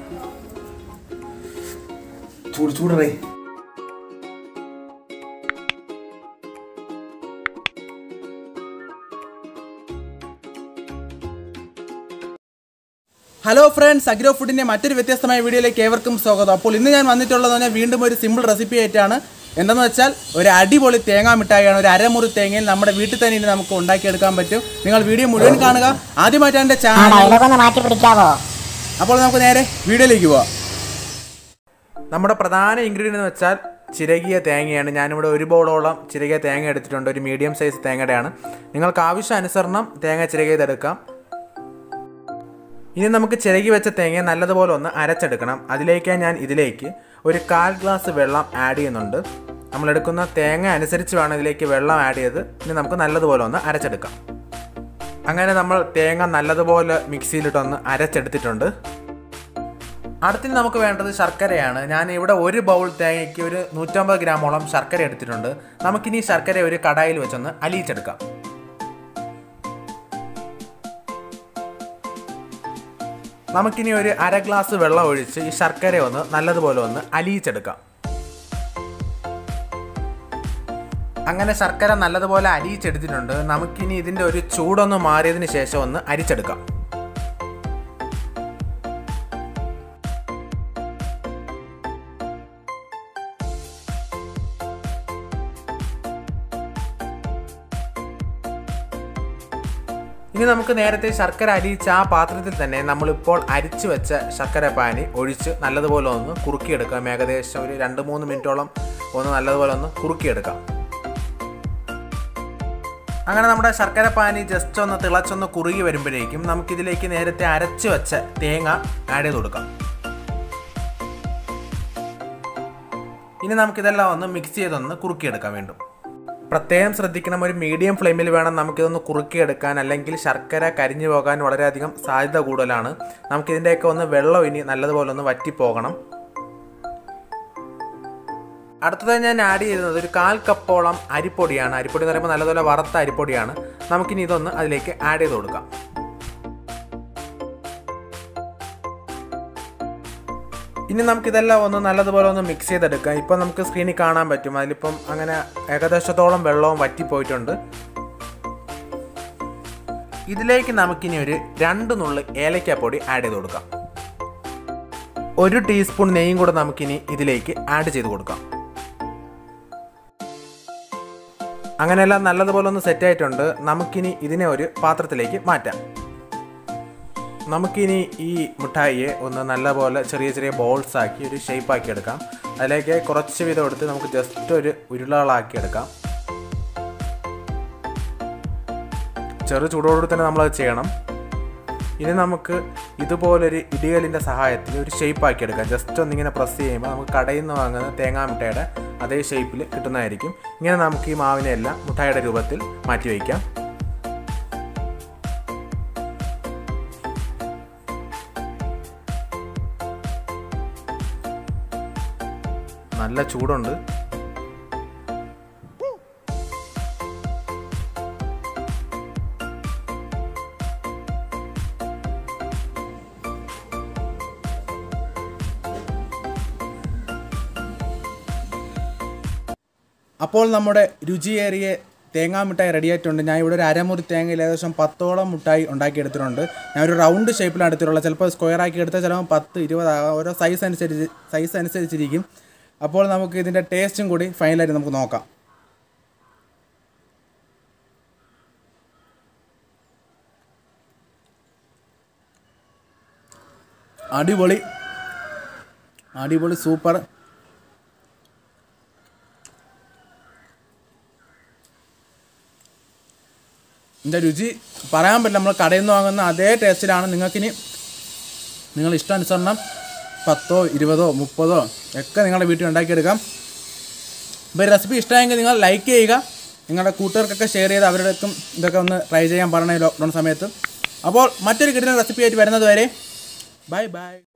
ചൂട് ചൂടറേ hello friends agro ഫുഡിൻ്റെ മറ്റൊരു വ്യത്യസ്തമായ വീഡിയോയിലേക്ക് ഏവർക്കും സ്വാഗതം അപ്പോൾ ഇന്ന് ഞാൻ വന്നിട്ടുള്ളത് തന്നെ വീണ്ടും ഒരു സിമ്പിൾ റെസിപ്പി ആയിട്ടാണ് എന്തെന്ന് വെച്ചാൽ ഒരു അടിപൊളി തേങ്ങാ മിഠായിയാണ് ഒരു അരമുറി തേങ്ങയിൽ നമ്മുടെ വീട്ടിൽ തന്നെ ഇനി നമുക്ക് ഉണ്ടാക്കിയെടുക്കാൻ പറ്റും നിങ്ങൾ വീഡിയോ മുഴുവൻ കാണുക ആദ്യമായിട്ടാണ് എൻ്റെ ആ ചാനൽ ഡയലോഗ് ഒന്ന് മാറ്റി പിടിക്കാവോ അപ്പോൾ നമുക്ക് നേരെ വീഡിയോയിലേക്ക് പോവാം നമ്മുടെ പ്രധാന ഇൻഗ്രീഡിയൻ്റ് എന്ന് വെച്ചാൽ ചിരകിയ തേങ്ങയാണ് ഞാനിവിടെ ഒരു ബോളോളം ചിരകിയ തേങ്ങ എടുത്തിട്ടുണ്ട് ഒരു മീഡിയം സൈസ് തേങ്ങയുടെയാണ് നിങ്ങൾക്ക് ആവശ്യാനുസരണം തേങ്ങ ചിരകിയതെടുക്കാം ഇനി നമുക്ക് ചിരകി വെച്ച തേങ്ങ നല്ലതുപോലെ ഒന്ന് അരച്ചെടുക്കണം അതിലേക്ക് ഞാൻ ഇതിലേക്ക് ഒരു കാൽ ഗ്ലാസ് വെള്ളം ആഡ് ചെയ്യുന്നുണ്ട് നമ്മൾ എടുക്കുന്ന തേങ്ങ അനുസരിച്ച് വേണം ഇതിലേക്ക് വെള്ളം ആഡ് ചെയ്ത് ഇനി നമുക്ക് നല്ലതുപോലെ ഒന്ന് അരച്ചെടുക്കാം അങ്ങനെ നമ്മൾ തേങ്ങ നല്ലതുപോലെ മിക്സിയിലിട്ടൊന്ന് അരച്ചെടുത്തിട്ടുണ്ട് അടുത്തിന് നമുക്ക് വേണ്ടത് ശർക്കരയാണ് ഞാൻ ഇവിടെ ഒരു ബൗൾ തേങ്ങയ്ക്ക് ഒരു നൂറ്റമ്പത് ഗ്രാമോളം ശർക്കര എടുത്തിട്ടുണ്ട് നമുക്കിനി ശർക്കര ഒരു കടായിൽ വെച്ചൊന്ന് അലിയിച്ചെടുക്കാം നമുക്കിനി ഒരു അര ഗ്ലാസ് വെള്ളം ഒഴിച്ച് ഈ ശർക്കര ഒന്ന് നല്ലതുപോലെ ഒന്ന് അലിയിച്ചെടുക്കാം അങ്ങനെ ശർക്കര നല്ലതുപോലെ അരിയിച്ചെടുത്തിട്ടുണ്ട് നമുക്കിനി ഇതിൻ്റെ ഒരു ചൂടൊന്ന് മാറിയതിന് ശേഷം ഒന്ന് അരിച്ചെടുക്കാം ഇനി നമുക്ക് നേരത്തെ ശർക്കര അരിയിച്ച ആ പാത്രത്തിൽ തന്നെ നമ്മളിപ്പോൾ അരിച്ചു വെച്ച ശർക്കര പാനി ഒഴിച്ച് നല്ലതുപോലെ ഒന്ന് കുറുക്കിയെടുക്കാം ഏകദേശം ഒരു രണ്ട് മൂന്ന് മിനിറ്റോളം ഒന്ന് നല്ലതുപോലെ ഒന്ന് കുറുക്കിയെടുക്കാം അങ്ങനെ നമ്മുടെ ശർക്കര പാനി ജസ്റ്റ് ഒന്ന് തിളച്ചൊന്ന് കുറുകി വരുമ്പോഴേക്കും നമുക്കിതിലേക്ക് നേരത്തെ അരച്ചു വെച്ച തേങ്ങ ആഡ് ചെയ്ത് കൊടുക്കാം ഇനി നമുക്കിതെല്ലാം ഒന്ന് മിക്സ് ചെയ്തൊന്ന് കുറുക്കിയെടുക്കാം വീണ്ടും പ്രത്യേകം ശ്രദ്ധിക്കണം ഒരു മീഡിയം ഫ്ലെയിമിൽ വേണം നമുക്കിതൊന്ന് കുറുക്കിയെടുക്കാൻ അല്ലെങ്കിൽ ശർക്കര കരിഞ്ഞു പോകാൻ വളരെയധികം സാധ്യത കൂടുതലാണ് നമുക്കിതിൻ്റെയൊക്കെ ഒന്ന് വെള്ളം ഇനി നല്ലതുപോലെ ഒന്ന് വറ്റിപ്പോകണം അടുത്തതായി ഞാൻ ആഡ് ചെയ്യുന്നത് ഒരു കാൽ കപ്പോളം അരിപ്പൊടിയാണ് അരിപ്പൊടി എന്ന് പറയുമ്പോൾ നല്ലതുപോലെ വറുത്ത അരിപ്പൊടിയാണ് നമുക്കിനി ഇതൊന്ന് അതിലേക്ക് ആഡ് ചെയ്ത് കൊടുക്കാം ഇനി നമുക്കിതെല്ലാം ഒന്ന് നല്ലതുപോലെ ഒന്ന് മിക്സ് ചെയ്തെടുക്കാം ഇപ്പം നമുക്ക് സ്ക്രീനിൽ കാണാൻ പറ്റും അതിലിപ്പം അങ്ങനെ ഏകദേശത്തോളം വെള്ളവും വറ്റിപ്പോയിട്ടുണ്ട് ഇതിലേക്ക് നമുക്കിനി ഒരു രണ്ട് നുള്ളി ഏലക്കാപ്പൊടി ആഡ് ചെയ്ത് കൊടുക്കാം ഒരു ടീസ്പൂൺ നെയ്യും കൂടെ നമുക്കിനി ഇതിലേക്ക് ആഡ് ചെയ്ത് കൊടുക്കാം അങ്ങനെയെല്ലാം നല്ലതുപോലെ ഒന്ന് സെറ്റ് ആയിട്ടുണ്ട് നമുക്കിനി ഇതിനെ ഒരു പാത്രത്തിലേക്ക് മാറ്റാം നമുക്കിനി ഈ മിഠായിയെ ഒന്ന് നല്ലപോലെ ചെറിയ ചെറിയ ബോൾസ് ആക്കി ഒരു ഷേപ്പ് ആക്കി എടുക്കാം അതിലേക്ക് കുറച്ച് വീതം എടുത്ത് നമുക്ക് ജസ്റ്റ് ഒരു ഉരുളകളാക്കി എടുക്കാം ചെറു ചൂടോടുകൂടി തന്നെ നമ്മളത് ചെയ്യണം ഇനി നമുക്ക് ഇതുപോലൊരു ഇടികലിൻ്റെ സഹായത്തിൽ ഒരു ഷേപ്പ് ആക്കി എടുക്കാം ജസ്റ്റ് ഒന്നിങ്ങനെ പ്രസ് ചെയ്യുമ്പോൾ നമുക്ക് കടയിൽ നിന്ന് വാങ്ങുന്ന തേങ്ങാ മിഠായിയുടെ അതേ ഷേപ്പിൽ കിട്ടുന്നതായിരിക്കും ഇങ്ങനെ നമുക്ക് ഈ മാവിനെ എല്ലാം മിഠായിയുടെ രൂപത്തിൽ മാറ്റി വയ്ക്കാം നല്ല ചൂടുണ്ട് അപ്പോൾ നമ്മുടെ രുചിയേറിയ തേങ്ങാ മിഠായി റെഡി ആയിട്ടുണ്ട് ഞാൻ ഇവിടെ ഒരു അരമുറി തേങ്ങയിൽ ഏകദേശം പത്തോളം മിഠായി ഉണ്ടാക്കിയെടുത്തിട്ടുണ്ട് ഞാൻ ഒരു റൗണ്ട് ഷേപ്പിലാണ് എടുത്തിട്ടുള്ളത് ചിലപ്പോൾ സ്ക്വയർ ആക്കി എടുത്താൽ ചിലപ്പോൾ പത്ത് ഇരുപത് ആകാം. ഓരോ സൈസ് അനുസരിച്ച് സൈസ് അനുസരിച്ചിരിക്കും അപ്പോൾ നമുക്ക് ഇതിൻ്റെ ടേസ്റ്റും കൂടി ഫൈനലായിട്ട് നമുക്ക് നോക്കാം അടിപൊളി അടിപൊളി സൂപ്പർ ഇതിൻ്റെ രുചി പറയാൻ പറ്റില്ല നമ്മൾ കടയിൽ നിന്ന് വാങ്ങുന്ന അതേ ടേസ്റ്റിലാണ് നിങ്ങൾക്കിനി നിങ്ങൾ ഇഷ്ടാനുസരണം പത്തോ ഇരുപതോ മുപ്പതോ ഒക്കെ നിങ്ങളുടെ വീട്ടിൽ ഉണ്ടാക്കിയെടുക്കാം ഇപ്പോൾ ഈ റെസിപ്പി ഇഷ്ടമായെങ്കിൽ നിങ്ങൾ ലൈക്ക് ചെയ്യുക നിങ്ങളുടെ കൂട്ടുകാർക്കൊക്കെ ഷെയർ ചെയ്ത് അവരുടെക്കും ഇതൊക്കെ ഒന്ന് ട്രൈ ചെയ്യാൻ പറഞ്ഞ ലോക്ക്ഡൗൺ സമയത്ത് അപ്പോൾ മറ്റൊരു കിട്ടുന്ന റെസിപ്പി ആയിട്ട് വരുന്നത് വരെ ബൈ ബൈ